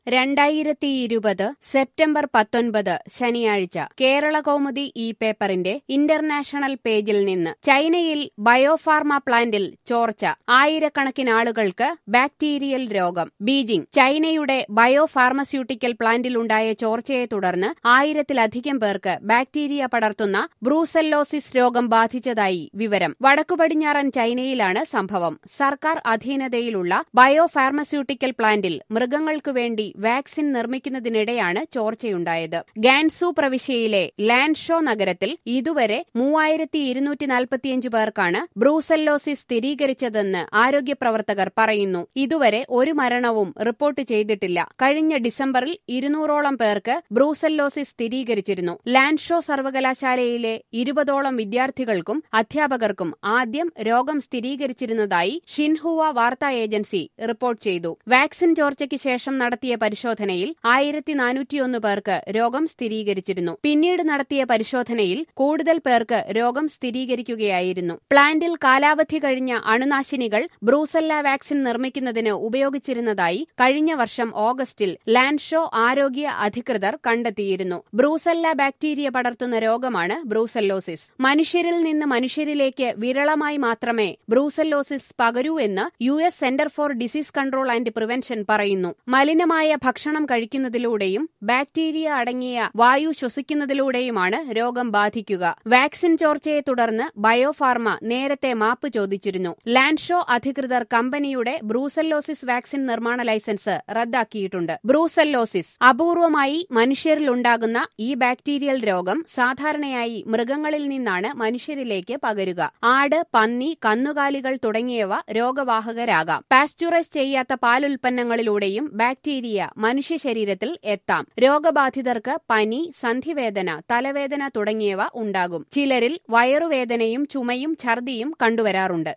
രണ്ടായിരത്തി ഇരുപത് സെപ്റ്റംബർ പത്തൊൻപത് ശനിയാഴ്ച കേരള കൗമുദി ഈ പേപ്പറിന്റെ ഇന്റർനാഷണൽ പേജിൽ നിന്ന് ചൈനയിൽ ബയോഫാർമ പ്ലാന്റിൽ ചോർച്ച ആയിരക്കണക്കിന് ആളുകൾക്ക് ബാക്ടീരിയൽ രോഗം ബീജിംഗ് ചൈനയുടെ ബയോഫാർമസ്യൂട്ടിക്കൽ പ്ലാന്റിലുണ്ടായ ചോർച്ചയെ തുടർന്ന് ആയിരത്തിലധികം പേർക്ക് ബാക്ടീരിയ പടർത്തുന്ന ബ്രൂസെല്ലോസിസ് രോഗം ബാധിച്ചതായി വിവരം വടക്കുപടിഞ്ഞാറൻ ചൈനയിലാണ് സംഭവം സർക്കാർ അധീനതയിലുള്ള ബയോഫാർമസ്യൂട്ടിക്കൽ പ്ലാന്റിൽ മൃഗങ്ങൾക്കു വേണ്ടി വാക്സിൻ നിർമ്മിക്കുന്നതിനിടെയാണ് ചോർച്ചയുണ്ടായത് ഗാൻസു പ്രവിശ്യയിലെ ലാൻഷോ നഗരത്തിൽ ഇതുവരെ മൂവായിരത്തി ഇരുന്നൂറ്റി നാൽപ്പത്തിയഞ്ച് പേർക്കാണ് ബ്രൂസെല്ലോസിസ് സ്ഥിരീകരിച്ചതെന്ന് ആരോഗ്യ പ്രവർത്തകർ പറയുന്നു ഇതുവരെ ഒരു മരണവും റിപ്പോർട്ട് ചെയ്തിട്ടില്ല കഴിഞ്ഞ ഡിസംബറിൽ ഇരുന്നൂറോളം പേർക്ക് ബ്രൂസെല്ലോസിസ് സ്ഥിരീകരിച്ചിരുന്നു ലാൻഷോ സർവകലാശാലയിലെ ഇരുപതോളം വിദ്യാർത്ഥികൾക്കും അധ്യാപകർക്കും ആദ്യം രോഗം സ്ഥിരീകരിച്ചിരുന്നതായി ഷിൻഹുവ വാർത്താ ഏജൻസി റിപ്പോർട്ട് ചെയ്തു വാക്സിൻ ചോർച്ചയ്ക്ക് ശേഷം നടത്തിയ പരിശോധനയിൽ ആയിരത്തി നാനൂറ്റിയൊന്ന് പേർക്ക് രോഗം സ്ഥിരീകരിച്ചിരുന്നു പിന്നീട് നടത്തിയ പരിശോധനയിൽ കൂടുതൽ പേർക്ക് രോഗം സ്ഥിരീകരിക്കുകയായിരുന്നു പ്ലാന്റിൽ കാലാവധി കഴിഞ്ഞ അണുനാശിനികൾ ബ്രൂസല്ല വാക്സിൻ നിർമ്മിക്കുന്നതിന് ഉപയോഗിച്ചിരുന്നതായി കഴിഞ്ഞ വർഷം ഓഗസ്റ്റിൽ ലാൻഡ്ഷോ ആരോഗ്യ അധികൃതർ കണ്ടെത്തിയിരുന്നു ബ്രൂസല്ല ബാക്ടീരിയ പടർത്തുന്ന രോഗമാണ് ബ്രൂസല്ലോസിസ് മനുഷ്യരിൽ നിന്ന് മനുഷ്യരിലേക്ക് വിരളമായി മാത്രമേ ബ്രൂസല്ലോസിസ് പകരൂ എന്ന് U S centre for disease control and prevention പറയുന്നു മലിനമായ ഭക്ഷണം കഴിക്കുന്നതിലൂടെയും ബാക്ടീരിയ അടങ്ങിയ വായു ശ്വസിക്കുന്നതിലൂടെയുമാണ് രോഗം ബാധിക്കുക വാക്സിൻ ചോർച്ചയെ തുടർന്ന് ബയോഫാർമ നേരത്തെ മാപ്പ് ചോദിച്ചിരുന്നു ലാൻഡ്ഷോ അധികൃതർ കമ്പനിയുടെ ബ്രൂസല്ലോസിസ് വാക്സിൻ നിർമ്മാണ ലൈസൻസ് റദ്ദാക്കിയിട്ടുണ്ട് ബ്രൂസല്ലോസിസ് അപൂർവമായി മനുഷ്യരിലുണ്ടാകുന്ന ഈ ബാക്ടീരിയൽ രോഗം സാധാരണയായി മൃഗങ്ങളിൽ നിന്നാണ് മനുഷ്യരിലേക്ക് പകരുക ആട് പന്നി കന്നുകാലികൾ തുടങ്ങിയവ രോഗവാഹകരാകാം പാസ്ചുറൈസ് ചെയ്യാത്ത പാലുൽപ്പന്നങ്ങളിലൂടെയും ബാക്ടീരിയ മനുഷ്യ ശരീരത്തിൽ എത്താം രോഗബാധിതർക്ക് പനി സന്ധിവേദന തലവേദന തുടങ്ങിയവ ഉണ്ടാകും ചിലരിൽ വയറുവേദനയും ചുമയും ഛർദിയും കണ്ടുവരാറുണ്ട്